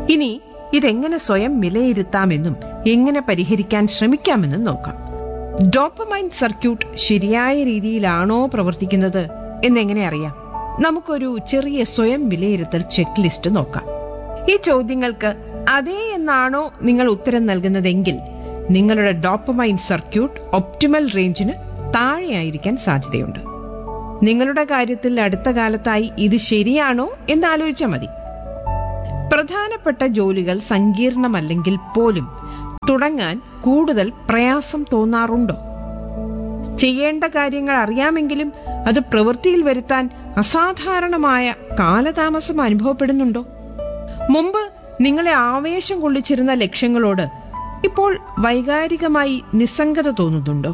ഇനി ഇതെങ്ങനെ സ്വയം വിലയിരുത്താമെന്നും എങ്ങനെ പരിഹരിക്കാൻ ശ്രമിക്കാമെന്നും നോക്കാം ഡോപ്പമൈൻ സർക്യൂട്ട് ശരിയായ രീതിയിലാണോ പ്രവർത്തിക്കുന്നത് എന്നെങ്ങനെ അറിയാം നമുക്കൊരു ചെറിയ സ്വയം വിലയിരുത്തൽ ചെക്ക് ലിസ്റ്റ് നോക്കാം ഈ ചോദ്യങ്ങൾക്ക് അതെ എന്നാണോ നിങ്ങൾ ഉത്തരം നൽകുന്നതെങ്കിൽ നിങ്ങളുടെ ഡോപ്പമൈൻ സർക്യൂട്ട് ഒപ്റ്റിമൽ റേഞ്ചിന് താഴെയായിരിക്കാൻ സാധ്യതയുണ്ട് നിങ്ങളുടെ കാര്യത്തിൽ അടുത്ത കാലത്തായി ഇത് ശരിയാണോ എന്ന് ആലോചിച്ചാൽ മതി പ്രധാനപ്പെട്ട ജോലികൾ സങ്കീർണമല്ലെങ്കിൽ പോലും തുടങ്ങാൻ കൂടുതൽ പ്രയാസം തോന്നാറുണ്ടോ ചെയ്യേണ്ട കാര്യങ്ങൾ അറിയാമെങ്കിലും അത് പ്രവൃത്തിയിൽ വരുത്താൻ അസാധാരണമായ കാലതാമസം അനുഭവപ്പെടുന്നുണ്ടോ മുമ്പ് നിങ്ങളെ ആവേശം കൊള്ളിച്ചിരുന്ന ലക്ഷ്യങ്ങളോട് ഇപ്പോൾ വൈകാരികമായി നിസ്സംഗത തോന്നുന്നുണ്ടോ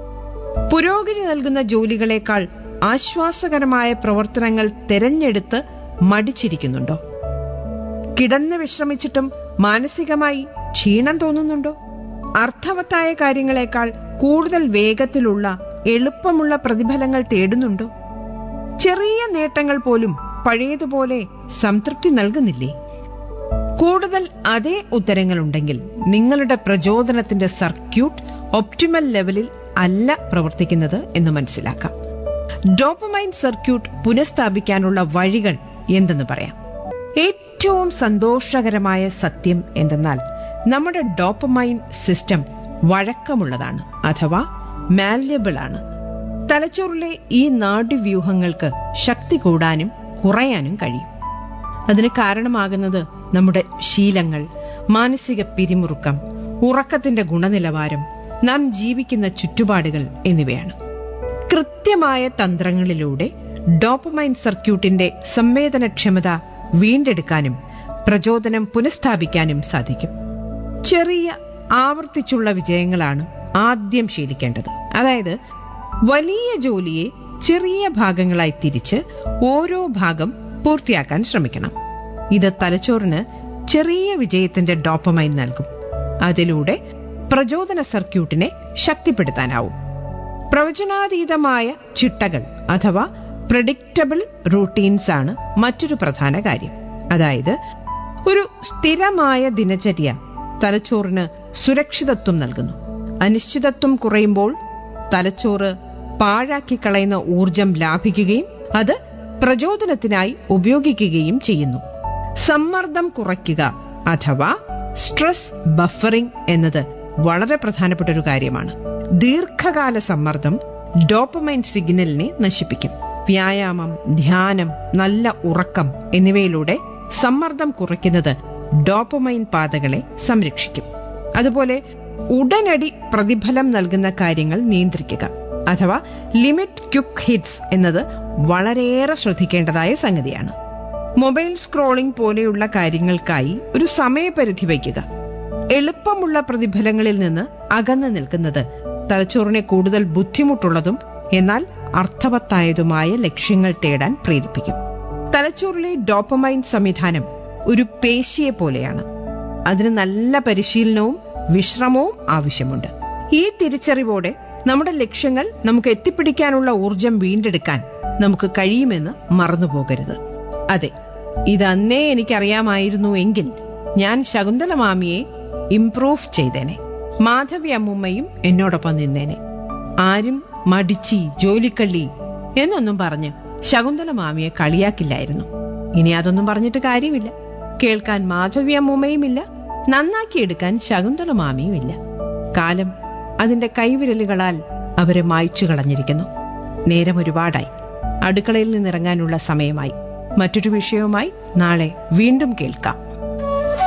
പുരോഗതി നൽകുന്ന ജോലികളെക്കാൾ ആശ്വാസകരമായ പ്രവർത്തനങ്ങൾ തെരഞ്ഞെടുത്ത് മടിച്ചിരിക്കുന്നുണ്ടോ കിടന്ന് വിശ്രമിച്ചിട്ടും മാനസികമായി ക്ഷീണം തോന്നുന്നുണ്ടോ അർത്ഥവത്തായ കാര്യങ്ങളെക്കാൾ കൂടുതൽ വേഗത്തിലുള്ള എളുപ്പമുള്ള പ്രതിഫലങ്ങൾ തേടുന്നുണ്ടോ ചെറിയ നേട്ടങ്ങൾ പോലും പഴയതുപോലെ സംതൃപ്തി നൽകുന്നില്ലേ കൂടുതൽ അതേ ഉത്തരങ്ങളുണ്ടെങ്കിൽ നിങ്ങളുടെ പ്രചോദനത്തിന്റെ സർക്യൂട്ട് ഒപ്റ്റിമൽ ലെവലിൽ അല്ല പ്രവർത്തിക്കുന്നത് എന്ന് മനസ്സിലാക്കാം ഡോപ്പമൈൻ സർക്യൂട്ട് പുനഃസ്ഥാപിക്കാനുള്ള വഴികൾ എന്തെന്ന് പറയാം ഏറ്റവും സന്തോഷകരമായ സത്യം എന്തെന്നാൽ നമ്മുടെ ഡോപ്പമൈൻ സിസ്റ്റം വഴക്കമുള്ളതാണ് അഥവാ മാല്യബിൾ ആണ് തലച്ചോറിലെ ഈ നാഡ്യവ്യൂഹങ്ങൾക്ക് ശക്തി കൂടാനും കുറയാനും കഴിയും അതിന് കാരണമാകുന്നത് നമ്മുടെ ശീലങ്ങൾ മാനസിക പിരിമുറുക്കം ഉറക്കത്തിന്റെ ഗുണനിലവാരം നാം ജീവിക്കുന്ന ചുറ്റുപാടുകൾ എന്നിവയാണ് കൃത്യമായ തന്ത്രങ്ങളിലൂടെ ഡോപ്പമൈൻ സർക്യൂട്ടിന്റെ സംവേദനക്ഷമത വീണ്ടെടുക്കാനും പ്രചോദനം പുനഃസ്ഥാപിക്കാനും സാധിക്കും ചെറിയ ആവർത്തിച്ചുള്ള വിജയങ്ങളാണ് ആദ്യം ശീലിക്കേണ്ടത് അതായത് വലിയ ജോലിയെ ചെറിയ ഭാഗങ്ങളായി തിരിച്ച് ഓരോ ഭാഗം പൂർത്തിയാക്കാൻ ശ്രമിക്കണം ഇത് തലച്ചോറിന് ചെറിയ വിജയത്തിന്റെ ഡോപ്പമൈൻ നൽകും അതിലൂടെ പ്രചോദന സർക്യൂട്ടിനെ ശക്തിപ്പെടുത്താനാവും പ്രവചനാതീതമായ ചിട്ടകൾ അഥവാ പ്രഡിക്റ്റബിൾ റൂട്ടീൻസ് ആണ് മറ്റൊരു പ്രധാന കാര്യം അതായത് ഒരു സ്ഥിരമായ ദിനചര്യ തലച്ചോറിന് സുരക്ഷിതത്വം നൽകുന്നു അനിശ്ചിതത്വം കുറയുമ്പോൾ തലച്ചോറ് പാഴാക്കി കളയുന്ന ഊർജം ലാഭിക്കുകയും അത് പ്രചോദനത്തിനായി ഉപയോഗിക്കുകയും ചെയ്യുന്നു സമ്മർദ്ദം കുറയ്ക്കുക അഥവാ സ്ട്രെസ് ബഫറിംഗ് എന്നത് വളരെ പ്രധാനപ്പെട്ട ഒരു കാര്യമാണ് ദീർഘകാല സമ്മർദ്ദം ഡോപ്പമൈൻ സിഗ്നലിനെ നശിപ്പിക്കും വ്യായാമം ധ്യാനം നല്ല ഉറക്കം എന്നിവയിലൂടെ സമ്മർദ്ദം കുറയ്ക്കുന്നത് ഡോപ്പമൈൻ പാതകളെ സംരക്ഷിക്കും അതുപോലെ ഉടനടി പ്രതിഫലം നൽകുന്ന കാര്യങ്ങൾ നിയന്ത്രിക്കുക അഥവാ ലിമിറ്റ് ക്യുക്ക് ഹിറ്റ്സ് എന്നത് വളരെയേറെ ശ്രദ്ധിക്കേണ്ടതായ സംഗതിയാണ് മൊബൈൽ സ്ക്രോളിംഗ് പോലെയുള്ള കാര്യങ്ങൾക്കായി ഒരു സമയപരിധി വയ്ക്കുക എളുപ്പമുള്ള പ്രതിഫലങ്ങളിൽ നിന്ന് അകന്നു നിൽക്കുന്നത് തലച്ചോറിനെ കൂടുതൽ ബുദ്ധിമുട്ടുള്ളതും എന്നാൽ അർത്ഥവത്തായതുമായ ലക്ഷ്യങ്ങൾ തേടാൻ പ്രേരിപ്പിക്കും തലച്ചോറിലെ ഡോപ്പമൈൻ സംവിധാനം ഒരു പേശിയെ പോലെയാണ് അതിന് നല്ല പരിശീലനവും വിശ്രമവും ആവശ്യമുണ്ട് ഈ തിരിച്ചറിവോടെ നമ്മുടെ ലക്ഷ്യങ്ങൾ നമുക്ക് എത്തിപ്പിടിക്കാനുള്ള ഊർജം വീണ്ടെടുക്കാൻ നമുക്ക് കഴിയുമെന്ന് മറന്നുപോകരുത് അതെ ഇത് അന്നേ എനിക്കറിയാമായിരുന്നു എങ്കിൽ ഞാൻ ശകുന്തള മാമിയെ ഇംപ്രൂവ് ചെയ്തേനെ മാധവി അമ്മൂമ്മയും എന്നോടൊപ്പം നിന്നേനെ ആരും മടിച്ചി ജോലിക്കള്ളി എന്നൊന്നും പറഞ്ഞ് ശകുന്തള മാമിയെ കളിയാക്കില്ലായിരുന്നു ഇനി അതൊന്നും പറഞ്ഞിട്ട് കാര്യമില്ല കേൾക്കാൻ മാധവി അമ്മൂമ്മയുമില്ല നന്നാക്കിയെടുക്കാൻ ശകുന്തള മാമിയുമില്ല കാലം അതിന്റെ കൈവിരലുകളാൽ അവരെ മായ്ച്ചു കളഞ്ഞിരിക്കുന്നു നേരം ഒരുപാടായി അടുക്കളയിൽ നിന്നിറങ്ങാനുള്ള സമയമായി മറ്റൊരു വിഷയവുമായി നാളെ വീണ്ടും കേൾക്കാം